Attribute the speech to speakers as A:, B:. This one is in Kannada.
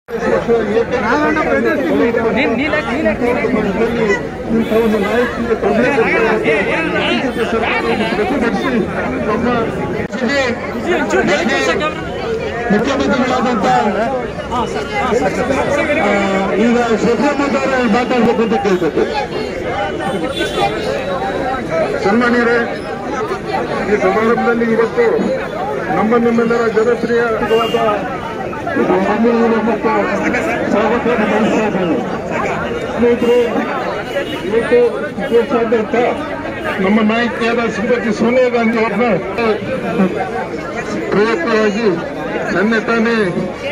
A: ಮುಖ್ಯಮಂತ್ರಿಗಳಾದಂತ ಆ, ಈಗ ಸಿದ್ದರಾಮಯ್ಯ ಅವರು ಮಾತಾಡ್ಬೇಕು ಅಂತ ಕೇಳ್ಬೇಕು
B: ಸನ್ಮಾನ್ಯರೇ ಈ ಸಮಾರಂಭದಲ್ಲಿ ಇವತ್ತು ನಮ್ಮ ನಿಮ್ಮೆಲ್ಲರ ಜನಪ್ರಿಯವಾದ
A: ಮತ್ತು ಸ್ವಾಗತವನ್ನು ಬಯಸ್ತಾ ಇದ್ದೇನೆ ಸ್ನೇಹಿತರೆ ಇವತ್ತು ದೇಶಾದ್ಯಂತ
B: ನಮ್ಮ ನಾಯಕಿಯಾದ ಶ್ರೀಮತಿ ಸೋನಿಯಾ ಗಾಂಧಿ ಅವ್ರನ್ನ ಪ್ರಯತ್ನವಾಗಿ ನನ್ನ ತಾನೇ